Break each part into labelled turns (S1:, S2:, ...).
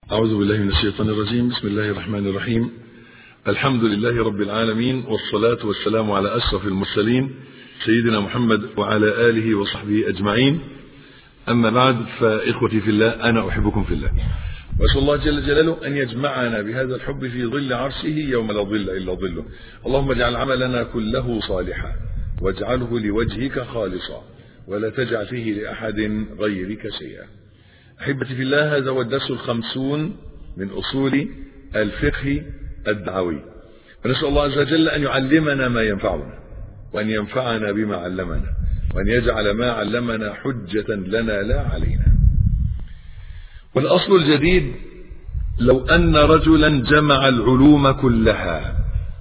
S1: أعوذ بالله من الشيطان الرجيم بسم الله الرحمن الرحيم الحمد لله رب العالمين والصلاة والسلام على أشرف المرسلين سيدنا محمد وعلى آله وصحبه أجمعين أما بعد فإخوتي في الله أنا أحبكم في الله وأسأل الله جل جلاله أن يجمعنا بهذا الحب في ظل عرشه يوم لا ظل إلا ظله اللهم اجعل عملنا كله صالحا واجعله لوجهك خالصا ولا تجعل فيه لأحد غيرك شيئا أحبتي في الله هذا هو الدرس الخمسون من أصول الفقه الدعوي ونسأل الله عز وجل أن يعلمنا ما ينفعنا وأن ينفعنا بما علمنا وأن يجعل ما علمنا حجة لنا لا علينا والأصل الجديد لو أن رجلا جمع العلوم كلها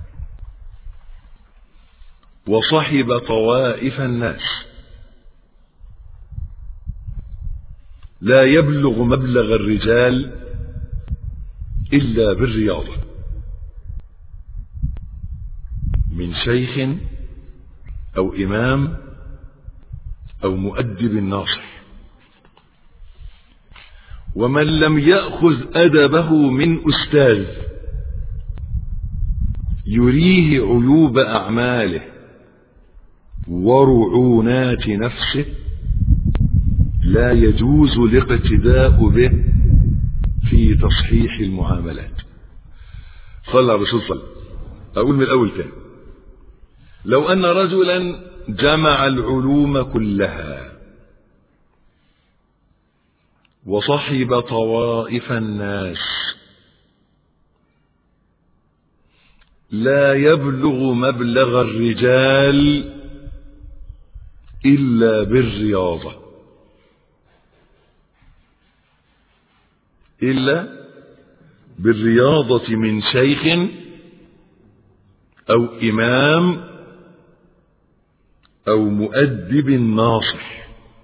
S1: وصحب طوائف الناس لا يبلغ مبلغ الرجال إلا بالرياضة من شيخ أو إمام أو مؤدب ناصح ومن لم يأخذ أدبه من أستاذ يريه عيوب أعماله ورعونات نفسه لا يجوز الاقتداء به في تصحيح المعاملات صلى الرسول صلى أقول من الأول تاني لو أن رجلا جمع العلوم كلها وصحب طوائف الناس لا يبلغ مبلغ الرجال إلا بالرياضة إلا بالرياضة من شيخ أو إمام أو مؤدب ناصح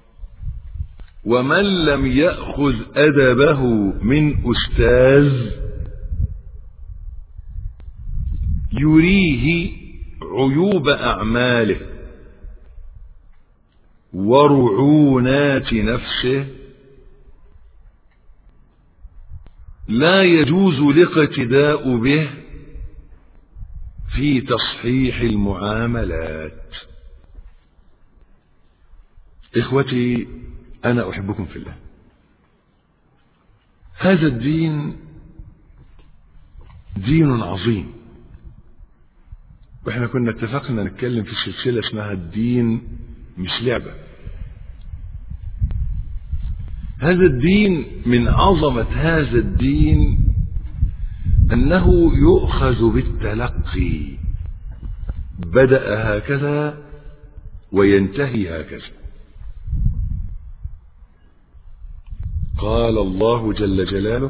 S1: ومن لم يأخذ أدبه من أستاذ يريه عيوب أعماله ورعونات نفسه لا يجوز الاقتداء به في تصحيح المعاملات إخوتي أنا أحبكم في الله هذا الدين دين عظيم واحنا كنا اتفقنا نتكلم في سلسلة اسمها الدين مش لعبة هذا الدين من عظمة هذا الدين أنه يؤخذ بالتلقي بدأ هكذا وينتهي هكذا قال الله جل جلاله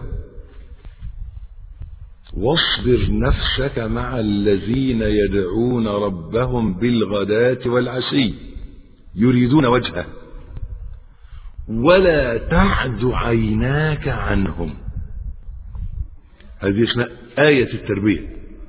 S1: واصبر نفسك مع الذين يدعون ربهم بالغداة والعشي يريدون وجهه ولا تعد عيناك عنهم هذه اسمها آية التربية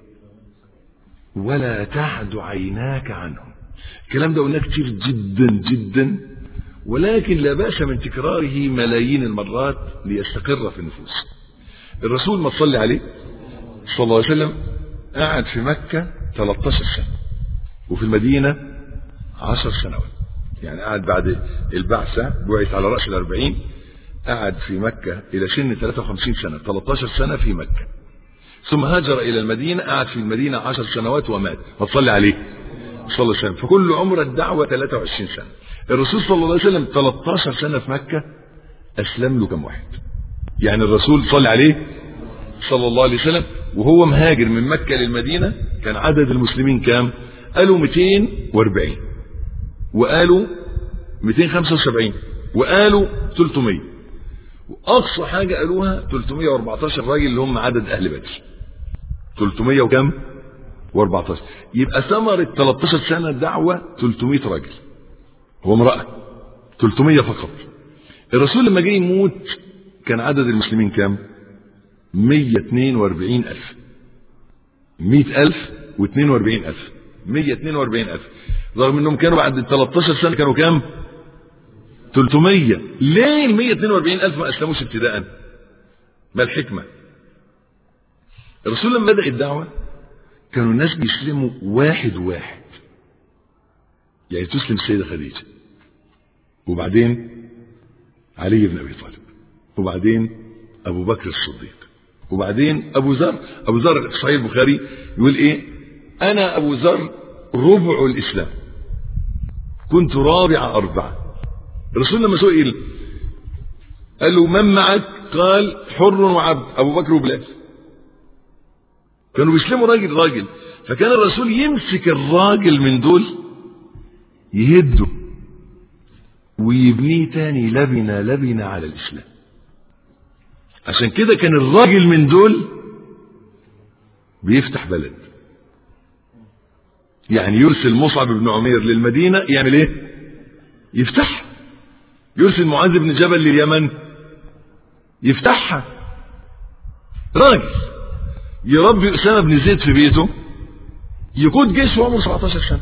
S1: ولا تعد عيناك عنهم الكلام ده قلناه كتير جدا جدا ولكن لا بأس من تكراره ملايين المرات ليستقر في النفوس الرسول ما تصلي عليه صلى الله عليه وسلم قعد في مكة 13 سنة وفي المدينة 10 سنوات يعني قعد بعد البعثة بعث على رأس الأربعين قعد في مكة إلى سن 53 سنة 13 سنة في مكة ثم هاجر إلى المدينة قعد في المدينة 10 سنوات ومات ما تصلي عليه صلى الله عليه وسلم فكل عمر الدعوة 23 سنة الرسول صلى الله عليه وسلم 13 سنة في مكة أسلم له كم واحد يعني الرسول صلى عليه صلى الله عليه وسلم وهو مهاجر من مكة للمدينة كان عدد المسلمين كام قالوا 240 وقالوا 275 وقالوا 300 واقصى حاجة قالوها 314 راجل اللي هم عدد اهل بدر 300 وكم و14 يبقى ثمرة 13 سنة دعوة 300 راجل هو امرأة 300 فقط الرسول لما جه يموت كان عدد المسلمين كام 142 ألف 100 ألف و42 ألف 142 ألف رغم انهم كانوا بعد 13 سنة كانوا كام 300 ليه ال 142 ألف ما أسلموش ابتداء ما الحكمة الرسول لما بدأ الدعوة كانوا الناس بيسلموا واحد واحد يعني تسلم السيدة خديجة وبعدين علي بن أبي طالب وبعدين أبو بكر الصديق وبعدين أبو ذر أبو ذر في صحيح البخاري يقول إيه أنا أبو ذر ربع الإسلام كنت رابع أربعة الرسول لما سئل قال له من معك قال حر وعبد أبو بكر وبلال كانوا بيسلموا راجل راجل فكان الرسول يمسك الراجل من دول يهده ويبنيه تاني لبنة لبنة على الإسلام عشان كده كان الراجل من دول بيفتح بلد يعني يرسل مصعب بن عمير للمدينة يعمل ايه يفتحها يرسل معاذ بن جبل لليمن يفتحها راجل يربي أسامة بن زيد في بيته يقود جيش وعمره 17 سنة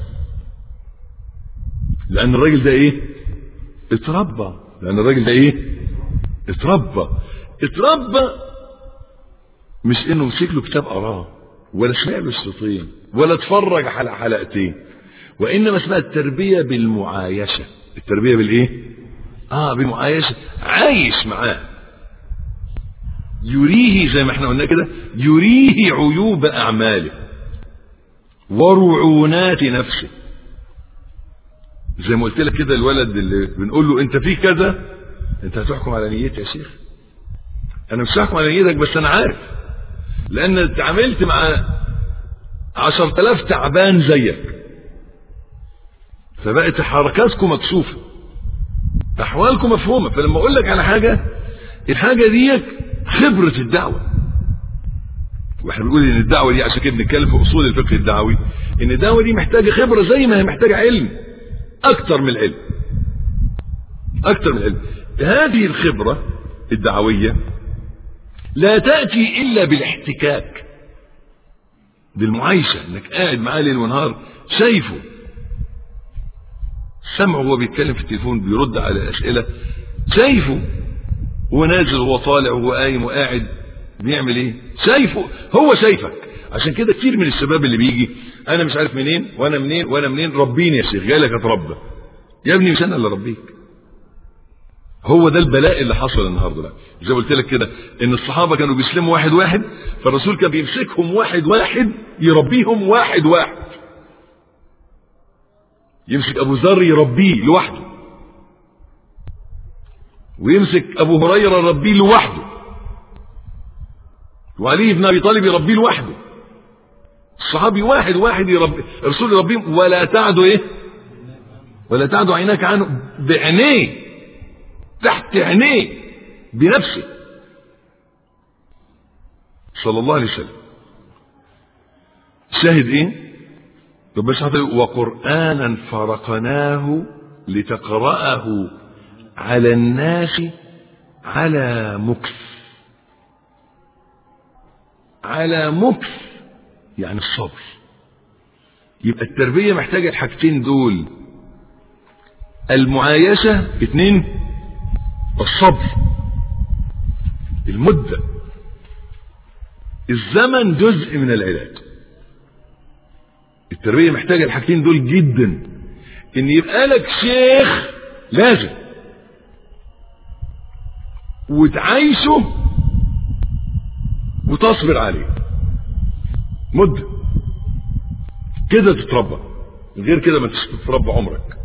S1: لأن الراجل ده إيه؟ اتربى لأن الراجل ده إيه؟ اتربى اتربى مش إنه مسك له كتاب قراه ولا سمع له شريطين ولا اتفرج على حلقتين وإنما اسمها التربية بالمعايشة التربية بالإيه؟ آه بالمعايشة عايش معاه يريه زي ما احنا قلنا كده يريه عيوب أعماله ورعونات نفسه زي ما قلت لك كده الولد اللي بنقول له انت في كذا انت هتحكم على نيتي يا شيخ انا مش هحكم على نيتك بس انا عارف لان اتعاملت مع عشرة الاف تعبان زيك فبقت حركاتكم مكشوفة احوالكم مفهومة فلما اقول لك على حاجة الحاجة ديك خبرة الدعوة واحنا بنقول ان الدعوة دي عشان كده بنتكلم في اصول الفقه الدعوي ان الدعوة دي محتاجة خبرة زي ما هي محتاجة علم اكتر من العلم اكتر من العلم هذه الخبرة الدعوية لا تأتي الا بالاحتكاك بالمعايشة انك قاعد معاه ليل ونهار شايفه سمعه وهو بيتكلم في التليفون بيرد على الاسئلة شايفه هو نازل وهو طالع وهو قايم وقاعد بيعمل ايه شايفه هو شايفك عشان كده كتير من الشباب اللي بيجي انا مش عارف منين وانا منين وانا منين ربيني يا شيخ جاي لك اتربى يا ابني مش انا اللي ربيك هو ده البلاء اللي حصل النهارده ده زي ما قلت لك كده ان الصحابه كانوا بيسلموا واحد واحد فالرسول كان بيمسكهم واحد واحد يربيهم واحد واحد يمسك ابو ذر يربيه لوحده ويمسك ابو هريره يربيه لوحده وعلي بن ابي طالب يربيه لوحده الصحابي واحد واحد يربي الرسول يربيهم ولا تعدوا ايه ولا تعدوا عيناك عنه بعينيه تحت عينيه بنفسه صلى الله عليه وسلم شاهد ايه ربنا سبحانه وتعالى وقرآنا فرقناه لتقرأه على الناس على مكث على مكث يعني الصبر يبقى التربية محتاجة الحاجتين دول المعايشة اتنين الصبر المدة الزمن جزء من العلاج التربية محتاجة الحاجتين دول جدا ان يبقى لك شيخ لازم وتعيشه وتصبر عليه مدة كده تتربى غير كده ما تتربى عمرك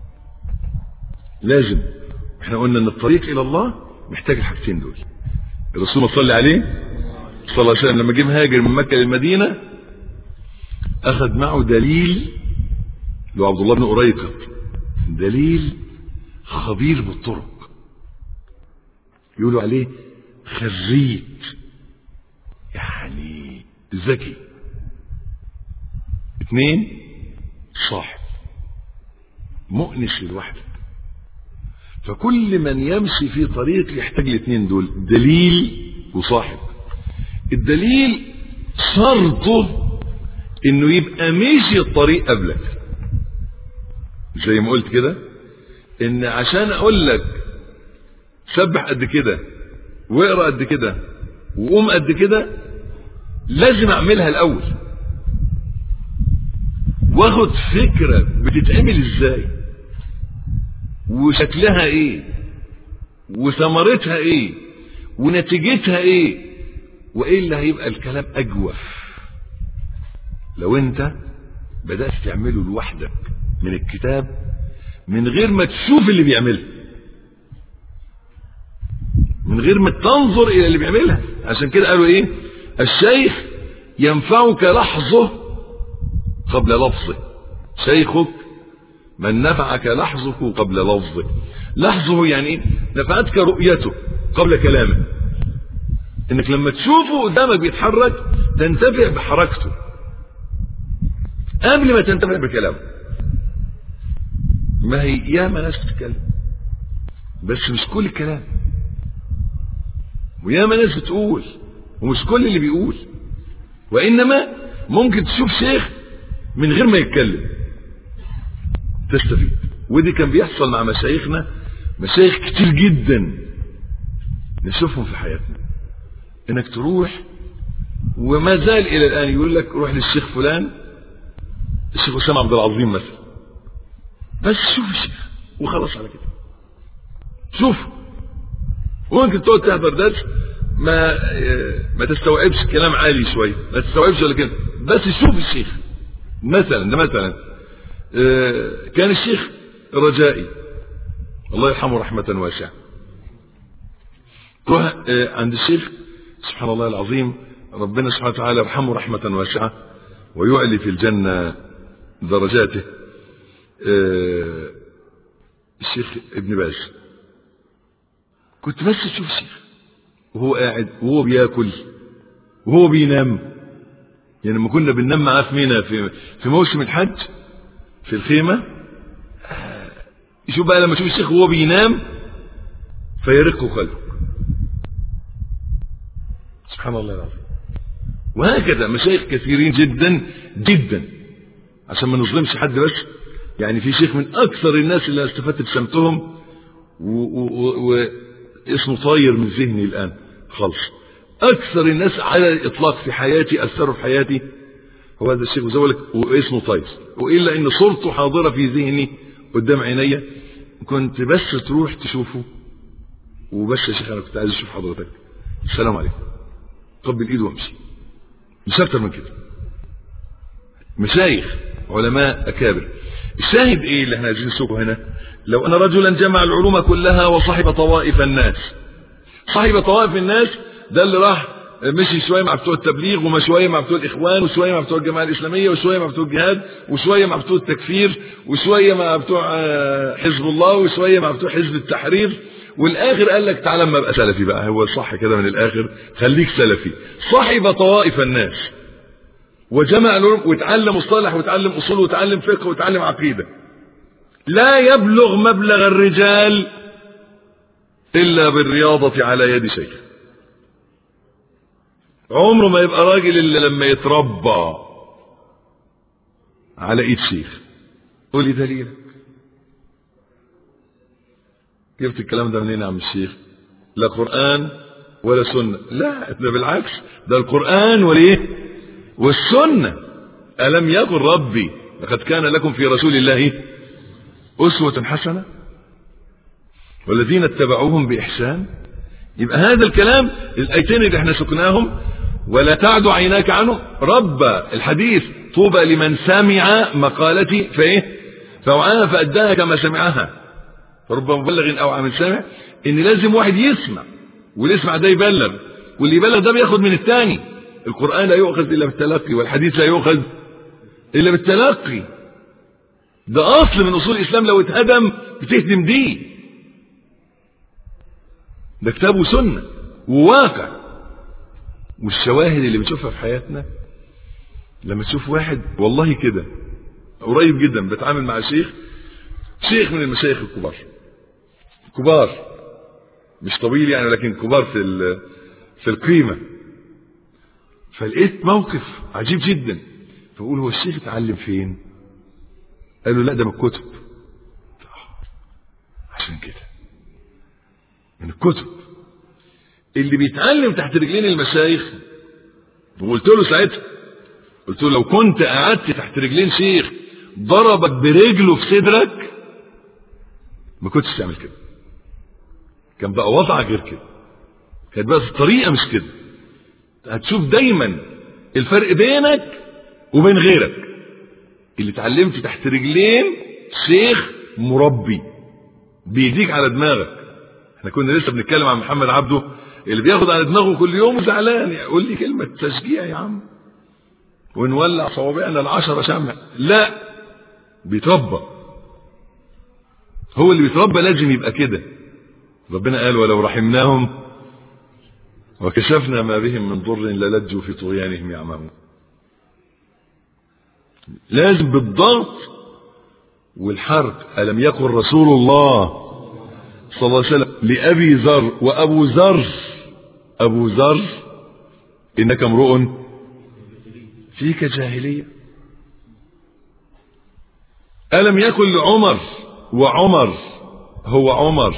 S1: لازم احنا قلنا ان الطريق الى الله محتاج الحاجتين دول الرسول صلى عليه صلى الله عليه وسلم لما جه مهاجر من مكة للمدينة اخذ معه دليل لو عبد الله بن أريقط دليل خبير بالطرق يقولوا عليه خريج يعني ذكي اثنين صاحب مؤنس لوحده فكل من يمشي في طريق يحتاج الاثنين دول دليل وصاحب الدليل شرطه انه يبقى مشي الطريق قبلك زي ما قلت كده ان عشان اقول لك سبح قد كده واقرا قد كده وقوم قد كده لازم اعملها الاول واخد فكرة بتتعمل ازاي وشكلها ايه وثمرتها ايه ونتيجتها ايه والا هيبقى الكلام اجوف لو انت بدأت تعمله لوحدك من الكتاب من غير ما تشوف اللي بيعملها من غير ما تنظر الى اللي بيعملها عشان كده قالوا ايه الشيخ ينفعك لحظه قبل لفظه شيخك من نفعك لحظه قبل لفظه لحظه يعني ايه نفعتك رؤيته قبل كلامه انك لما تشوفه قدامك بيتحرك تنتفع بحركته قبل ما تنتفع بكلامه ما هي ياما ناس بتتكلم بس مش كل الكلام وياما ناس بتقول ومش كل اللي بيقول وانما ممكن تشوف شيخ من غير ما يتكلم تستفيد ودي كان بيحصل مع مشايخنا مشايخ كتير جدا نشوفهم في حياتنا انك تروح وما زال الى الان يقول لك روح للشيخ فلان الشيخ اسامه عبد العظيم مثلا بس شوف الشيخ وخلاص على كده شوف وممكن تقعد تحضر درس ما ما تستوعبش كلام عالي شويه ما تستوعبش ولا كده بس شوف الشيخ مثلا ده مثلا كان الشيخ رجائي الله يرحمه رحمة واسعة تروح عند الشيخ سبحان الله العظيم ربنا سبحانه وتعالى يرحمه رحمة واسعة ويعلي في الجنة درجاته الشيخ ابن باز كنت بس اشوف الشيخ وهو قاعد وهو بياكل وهو بينام يعني لما كنا بننام معاه في مينا في في موسم الحج في الخيمة شوف بقى لما اشوف الشيخ وهو بينام فيرق قلبه سبحان الله العظيم وهكذا مشايخ كثيرين جدا جدا عشان ما نظلمش حد بس يعني في شيخ من اكثر الناس اللي استفدت بسمتهم واسمه طاير من ذهني الان خالص اكثر الناس على الاطلاق في حياتي اثروا في حياتي هو هذا الشيخ وزولك واسمه طاير والا ان صورته حاضره في ذهني قدام عيني كنت بس تروح تشوفه وبس يا شيخ انا كنت عايز اشوف حضرتك السلام عليكم قبل الايد وامشي مش اكتر من كده مشايخ علماء اكابر الشاهد ايه اللي احنا عايزين نسوقه هنا لو ان رجلا جمع العلوم كلها وصاحب طوائف الناس صاحب طوائف الناس ده اللي راح مشي شويه مع بتوع التبليغ وما شويه مع بتوع الاخوان وشويه مع بتوع الجماعه الاسلاميه وشويه مع بتوع الجهاد وشويه مع بتوع التكفير وشويه مع بتوع حزب الله وشويه مع بتوع حزب التحرير والاخر قال لك تعالى اما ابقى سلفي بقى هو صح كده من الاخر خليك سلفي صاحب طوائف الناس وجمع العلوم وتعلم مصطلح وتعلم اصول وتعلم فقه وتعلم عقيده لا يبلغ مبلغ الرجال الا بالرياضه على يد شيخ عمره ما يبقى راجل الا لما يتربى على ايد شيخ قولي دليلك جبت الكلام ده منين يا عم الشيخ لا قرآن ولا سنة لا ده بالعكس ده القرآن والايه والسنة ألم يقل ربي لقد كان لكم في رسول الله أسوة حسنة والذين اتبعوهم بإحسان يبقى هذا الكلام الآيتين اللي احنا سكناهم ولا تعد عيناك عنه رب الحديث طوبى لمن سمع مقالتي فايه فوعاها فأداها كما سمعها فرب مبلغ او عامل سامع ان لازم واحد يسمع واللي يسمع ده يبلغ واللي يبلغ ده بياخد من الثاني القرآن لا يؤخذ الا بالتلقي والحديث لا يؤخذ الا بالتلقي ده اصل من اصول الاسلام لو اتهدم بتهدم دين ده كتاب وسنه وواقع والشواهد اللي بنشوفها في حياتنا لما تشوف واحد والله كده قريب جدا بتعامل مع شيخ شيخ من المشايخ الكبار كبار مش طويل يعني لكن كبار في في القيمة فلقيت موقف عجيب جدا فأقول هو الشيخ اتعلم فين قال له لا ده من الكتب عشان كده من الكتب اللي بيتعلم تحت رجلين المشايخ وقلت له ساعتها قلت له لو كنت قعدت تحت رجلين شيخ ضربك برجله في صدرك ما كنتش تعمل كده كان بقى وضعك غير كده كانت بقى الطريقه مش كده هتشوف دايما الفرق بينك وبين غيرك اللي اتعلمت تحت رجلين شيخ مربي بيديك على دماغك احنا كنا لسه بنتكلم عن محمد عبده اللي بياخد على دماغه كل يوم وزعلان يقول لي كلمة تشجيع يا عم ونولع صوابعنا العشرة شمع لا بيتربى هو اللي بيتربى لازم يبقى كده ربنا قال ولو رحمناهم وكشفنا ما بهم من ضر للجوا في طغيانهم يعمهون لازم بالضغط والحرب ألم يكن رسول الله صلى الله عليه وسلم لأبي ذر وأبو ذر أبو ذر إنك امرؤ فيك جاهلية ألم يكن لعمر وعمر هو عمر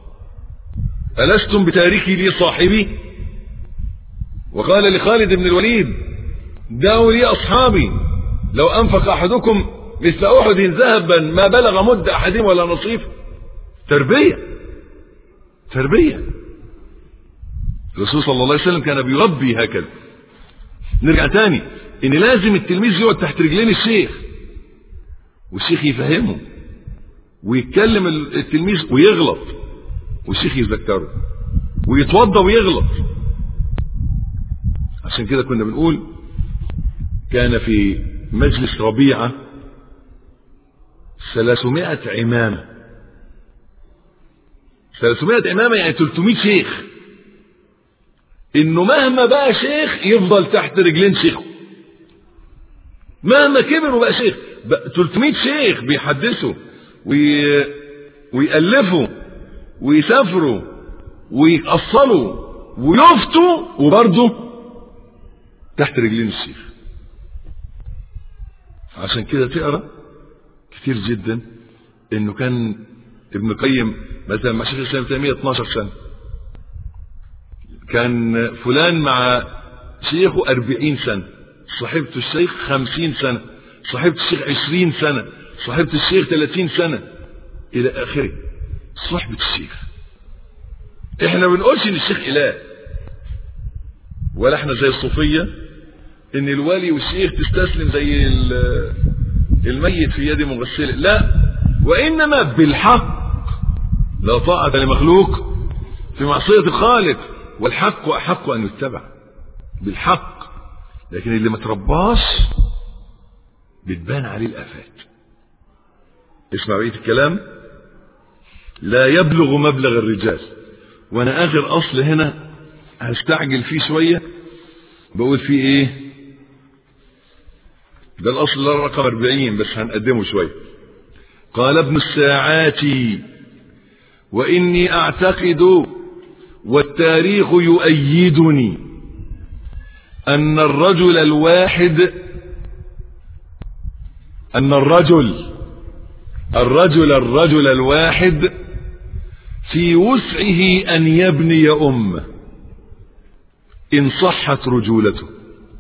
S1: ألستم بتاركي لي صاحبي وقال لخالد بن الوليد دعوا لي أصحابي لو أنفق أحدكم مثل أحد ذهبا ما بلغ مد أحدهم ولا نصيف تربية تربية الرسول صلى الله عليه وسلم كان بيربي هكذا نرجع تاني ان لازم التلميذ يقعد تحت رجلين الشيخ والشيخ يفهمه ويتكلم التلميذ ويغلط والشيخ يذكره ويتوضى ويغلط عشان كده كنا بنقول كان في مجلس ربيعة ثلاثمائة عمامة ثلاثمائة عمامة يعني 300 شيخ انه مهما بقى شيخ يفضل تحت رجلين شيخه مهما كبر وبقى شيخ بقى 300 شيخ بيحدثوا وي... ويألفوا ويسافروا ويقصلوا ويفتوا وبرضه تحت رجلين الشيخ عشان كده تقرا كتير جدا انه كان ابن القيم مثلا مع شيخ الاسلام تيميه 12 سنه كان فلان مع شيخه 40 سنه صاحبة الشيخ 50 سنه صاحبة الشيخ 20 سنه صاحبة الشيخ 30 سنه الى اخره صحبة الشيخ احنا ما بنقولش ان الشيخ اله ولا احنا زي الصوفيه ان الولي والشيخ تستسلم زي الميت في يد مغسله لا وانما بالحق لا طاعه لمخلوق في معصيه الخالق والحق احق ان يتبع بالحق لكن اللي ما ترباش بتبان عليه الافات اسمع بقيه الكلام لا يبلغ مبلغ الرجال وانا اخر اصل هنا هستعجل فيه شويه بقول فيه ايه ده الأصل ده رقم 40 بس هنقدمه شوية قال ابن الساعات وإني أعتقد والتاريخ يؤيدني أن الرجل الواحد أن الرجل الرجل الرجل الواحد في وسعه أن يبني أمة إن صحت رجولته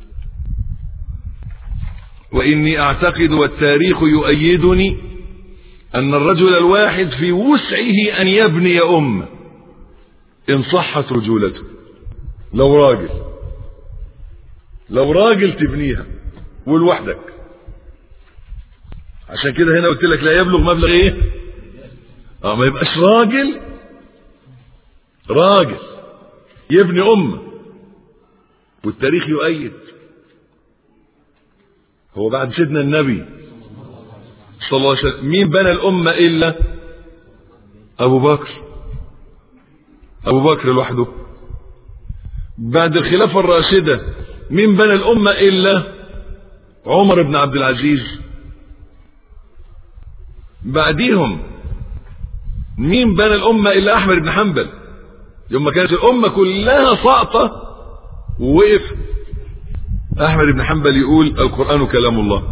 S1: وإني أعتقد والتاريخ يؤيدني أن الرجل الواحد في وسعه أن يبني أمة إن صحت رجولته لو راجل لو راجل تبنيها ولوحدك عشان كده هنا قلت لك لا يبلغ مبلغ ايه اه ما يبقاش راجل راجل يبني أمة والتاريخ يؤيد هو بعد سيدنا النبي صلى الله عليه وسلم مين بنى الأمة إلا أبو بكر أبو بكر لوحده بعد الخلافة الراشدة مين بنى الأمة إلا عمر بن عبد العزيز بعديهم مين بنى الأمة إلا أحمد بن حنبل يوم ما كانت الأمة كلها ساقطة ووقف أحمد بن حنبل يقول القرآن كلام الله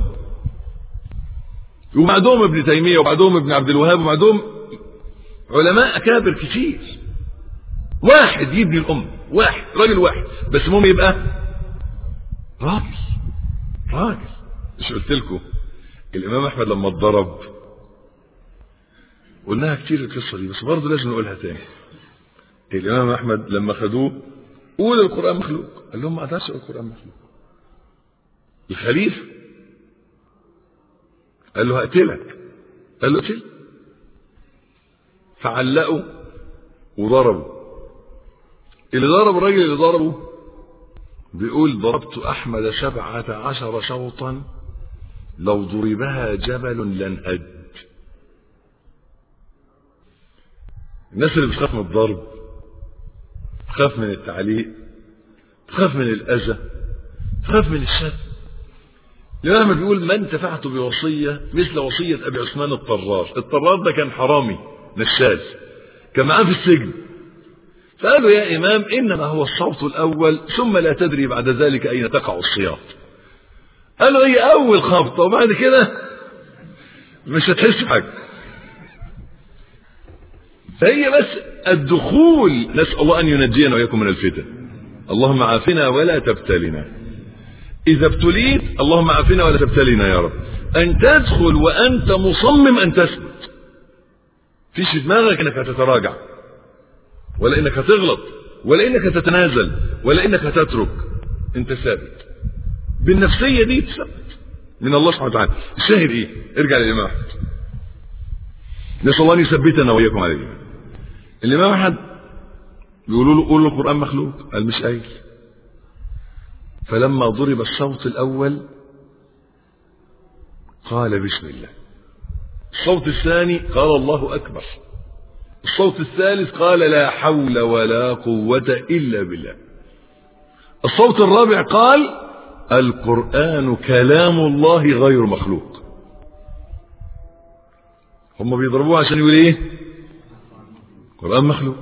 S1: وبعدهم ابن تيمية وبعدهم ابن عبد الوهاب وبعدهم علماء أكابر كتير واحد يبني الأمة واحد راجل واحد بس المهم يبقى راجل راجل مش قلت لكم الإمام أحمد لما اتضرب قلناها كتير القصة دي بس برضه لازم نقولها تاني الإمام أحمد لما خدوه قول القرآن مخلوق قال لهم ما أقدرش أقول القرآن مخلوق الخليفة قال له هقتلك قال له اقتل فعلقوا وضربوا اللي ضرب الراجل اللي ضربه بيقول ضربت أحمد سبعة عشر شوطا لو ضربها جبل لانهد الناس اللي بتخاف من الضرب تخاف من التعليق تخاف من الأذى تخاف من الشتم الإمام أحمد بيقول ما انتفعت بوصية مثل وصية أبي عثمان الطرار الطرار ده كان حرامي نشاز كان معاه في السجن فقالوا يا إمام إنما هو الصوت الأول ثم لا تدري بعد ذلك أين تقع الصياط قالوا هي أول خبطة وبعد كده مش هتحس بحاجة فهي بس الدخول نسأل الله أن ينجينا وإياكم من الفتن اللهم عافنا ولا تبتلنا إذا ابتليت اللهم عافنا ولا تبتلنا يا رب أن تدخل وأنت مصمم أن تثبت فيش في دماغك أنك هتتراجع ولا أنك هتغلط ولا أنك هتتنازل ولا أنك هتترك أنت ثابت بالنفسية دي تثبت من الله سبحانه وتعالى الشاهد إيه ارجع للإمام أحمد نسأل الله أن يثبتنا وإياكم على الإيمان الإمام أحمد بيقولوا له قول له القرآن مخلوق قال مش قايل فلما ضرب الصوت الأول قال بسم الله الصوت الثاني قال الله أكبر الصوت الثالث قال لا حول ولا قوة إلا بالله الصوت الرابع قال القرآن كلام الله غير مخلوق هم بيضربوه عشان يقول ايه القرآن مخلوق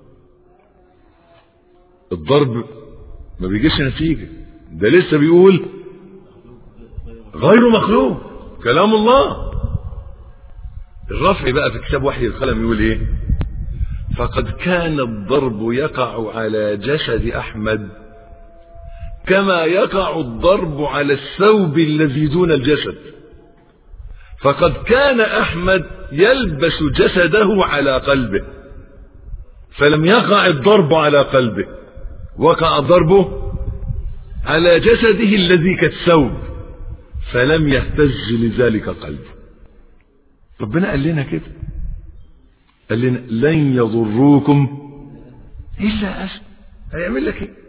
S1: الضرب ما بيجيش نتيجة ده لسه بيقول غير مخلوق كلام الله الرفع بقى في كتاب وحي القلم يقول ايه فقد كان الضرب يقع على جسد احمد كما يقع الضرب على الثوب الذي دون الجسد فقد كان احمد يلبس جسده على قلبه فلم يقع الضرب على قلبه وقع ضربه على جسده الذي كالثوب فلم يهتز لذلك قلبه ربنا قال لنا كده قال لنا لن يضروكم الا اسم هيعمل لك ايه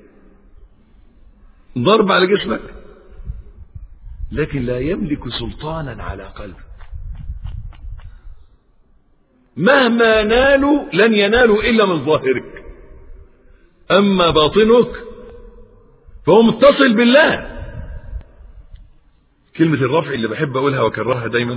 S1: ضرب على جسمك لكن لا يملك سلطانا على قلبك مهما نالوا لن ينالوا الا من ظاهرك اما باطنك فهو متصل بالله كلمة الرفع اللي بحب اقولها واكررها دايما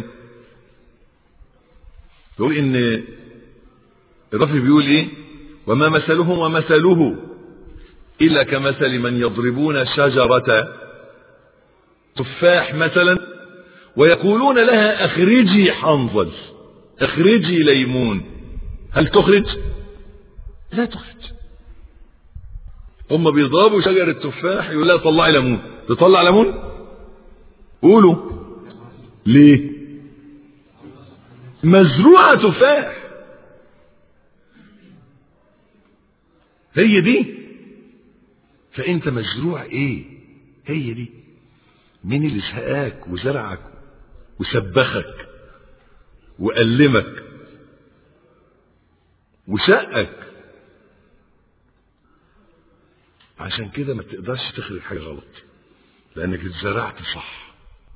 S1: يقول ان الرفع بيقول ايه وما مثلهم ومثله الا كمثل من يضربون شجرة تفاح مثلا ويقولون لها اخرجي حنظل اخرجي ليمون هل تخرج لا تخرج هم بيضربوا شجرة تفاح يقول لها طلعي ليمون تطلع ليمون قولوا ليه مزروعة تفاح هي دي فانت مزروع ايه هي دي مين اللي سقاك وزرعك وسبخك وألمك وشقك عشان كده ما تقدرش تخرج حاجة غلط لأنك اتزرعت صح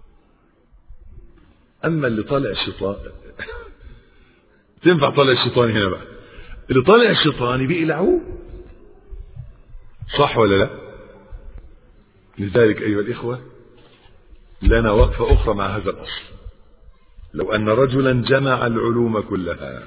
S1: أما اللي طالع الشيطان تنفع طالع الشيطان هنا بقى اللي طالع الشيطان بيقلعوه صح ولا لا لذلك أيها الإخوة لنا وقفة أخرى مع هذا الأصل لو أن رجلا جمع العلوم كلها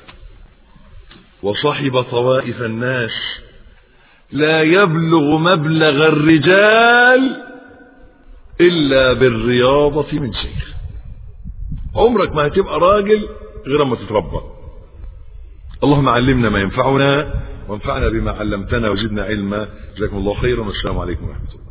S1: وصحب طوائف الناس لا يبلغ مبلغ الرجال إلا بالرياضة من شيخ عمرك ما هتبقى راجل غير ما تتربى اللهم علمنا ما ينفعنا وانفعنا بما علمتنا وزدنا علما جزاكم الله خيرا والسلام عليكم ورحمة الله